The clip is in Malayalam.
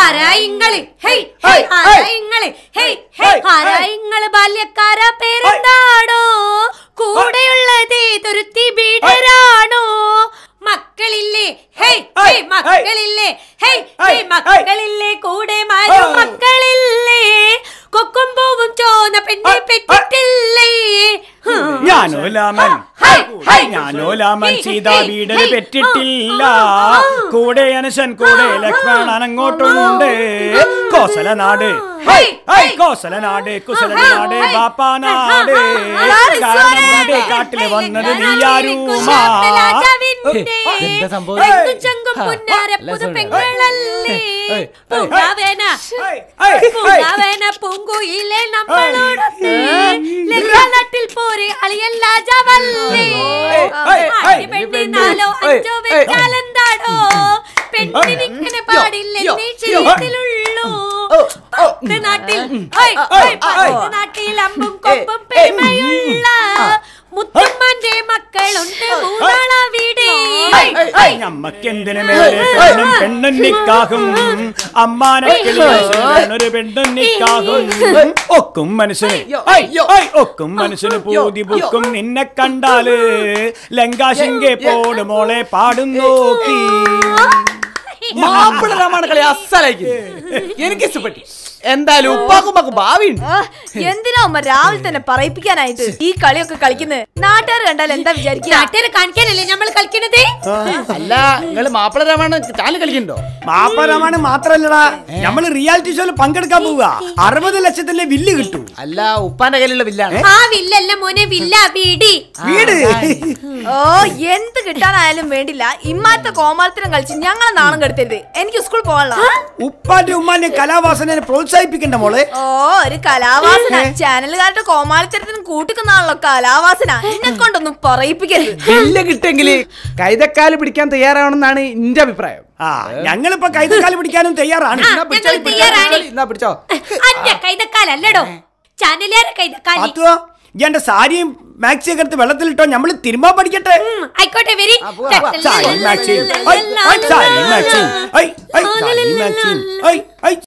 ആരാ ഇങ്ങള് ഹേയ് ഹേയ് ആരാ ഇങ്ങള് ഹേയ് ഹേയ് ആരാ ഇങ്ങള് ബാല്യക്കാര പേരെന്താടോ കൂടെയുള്ളത് ഏതൊരുത്തി ബീഡരാണോ മക്കളില്ലേ ഹേയ് ഹേയ് മക്കളില്ലേ ഹേയ് ഹേയ് മക്കളില്ലേ കൂടെ മാരും മക്കളില്ലേ കൊക്കും പൂവും ചോന്ന പെണ്ണെ പെറ്റിട്ടില്ലേ ഞാനോ ലാമൻ ഹൈ, ഹൈ. ഞാനോ ലാമൻ ഹൈ, സീതാ ഹൈ, വീടിന് ഹൈ. പെറ്റിട്ടില്ല ആ, ആ. കൂടെ അനശൻ കൂടെ ലക്ഷ്മണൻ അങ്ങോട്ടുണ്ട് കോസല നാട് ഹൈ, ഹൈ ഹൈ. കോസല നാട് കുസല ഹൈ, നാട് ഹൈ. ബാപ്പാ നാട് ആര് കാരണം സോനെ? നിന്റെ കാട്ടില് വന്നത് ഹൈ, നീയാരുമാ രാജാവിന്റെ എന്താ സംഭവം? രംഗും ചങ്കും ഹൈ. പുന്നാര അല്ല, പുതു സോനെ. പെങ്ങളല്ലേ ഹൈ, ഹൈ. പൂങ്കാവേന ഹൈ, ഹൈ, ഹൈ. പൂങ്കാവേന പൂങ്കുയിലെ നമ്മളോടൊത്ത് ലക്ഷനാട്ടിൽ പോരെ അളിയൻ രാജാവല്ലേ ഹൈ, ഹൈ. ആദ്യ പെണ്ണ് നാലോ അഞ്ചോ വെച്ചാലെന്താടോ പെണ്ണിനിങ്ങനെ പാടില്ല നീ ചെയ്തിലുള്ളൂ പത്ത് നാട്ടിൽ ഹൈ, ഹൈ, പത്ത് നാട്ടിൽ അമ്പും കൊമ്പും പെരുമയുള്ള മുത്തമ്മന്റെ മക്കളുണ്ട് മൂന്നാളവിടെ ഞമ്മക്കെന്തിനു മേലെ പെണ്ണും പെണ്ണും നിക്കാകും അമ്മാനെ ഒരു പെണ്ണും നിക്കാകും ഒക്കും മനസ്സിന് ഐ, ഐ, ഒക്കും മനസ്സിന് പൂതി പൂക്കും നിന്നെ കണ്ടാല് ലങ്കാശിങ്കെ പോട് മോളെ പാടും നോക്കി മാപ്പിള രാമായണ കളി അസലായിരിക്കും എനിക്ക് ഇഷ്ടപ്പെട്ടു എന്തായാലും ഉപ്പാക്കും ഉപ്പാക്കും ഭാവിയുണ്ട് ആ, എന്തിനാ ഉമ്മ രാവിലെ തന്നെ പറയിപ്പിക്കാനായിട്ട് ഈ കളിയൊക്കെ കളിക്കുന്നത് നാട്ടുകാർ കണ്ടാൽ എന്താ വിചാരിക്കുക നാട്ടുകാരെ കാണിക്കാനല്ലേ നമ്മൾ കളിക്കണത് അല്ല നിങ്ങള് മാപ്പിള രാമായണ ചാനൽ കളിക്കണ്ടോ മാപ്പരമാണ് മാത്രല്ലടാ നമ്മള് റിയാലിറ്റി ഷോയിൽ പങ്കെടുക്കാൻ പോവുക അറുപത് ലക്ഷത്തിന്റെ വില്ല് കിട്ടും അല്ല ഉപ്പാന്റെ കയ്യിലുള്ള വില്ലാണ് ആ വില്ലല്ല മോനെ വില്ല വീടി വീട് ഓ എന്ത് കിട്ടാനായാലും വേണ്ടില്ല ഇമ്മാത്ത കോമാളത്തിനും കളിച്ച് ഞങ്ങളെ നാണം കെടുത്തരുത് എനിക്ക് സ്കൂൾ പോകാനുള്ള ഉപ്പാന്റെ ഉമ്മാന്റെ കലാവാസനെ പ്രോത്സാഹിപ്പിക്കണ്ട മോളെ ഓ ഒരു കലാവാസന ചാനലുകാരുടെ കോമാളിത്തരത്തിനും കൂട്ടിക്കുന്നാണല്ലോ കലാവാസന എന്നെ കൊണ്ടൊന്നും പറയിപ്പിക്കരുത് വില്ല കിട്ടെങ്കില് കൈതക്കാല് പിടിക്കാൻ തയ്യാറാവണമെന്നാണ് എന്റെ അഭിപ്രായം ആ ഞങ്ങളിപ്പോ കൈതക്കാല് പിടിക്കാനും തയ്യാറാണ് ആ, എന്നാ പിടിച്ചോ, ഞങ്ങൾ പിടിച്ചോ, തയ്യാറാണ്. എന്നാ പിടിച്ചോ അന്റെ കൈതക്കാലല്ലടോ ചാനലുകാരെ കൈതക്കാലി പാത്തുവോ ഈ എന്റെ സാരിയും മാക്സിയൊക്കെ എടുത്ത് വെള്ളത്തിലിട്ടോ ഞമ്മള് തിരുമ്പാൻ പഠിക്കട്ടെ ഉം, ആയിക്കോട്ടെ വരി ആ, പോവാ, പോവാ. സാരി മാക്സിയും ഐ, ഐ, സാരി മാക്സിയും ഐ, ഐ, സാരി മാക്സിയും ഐ, ഐ,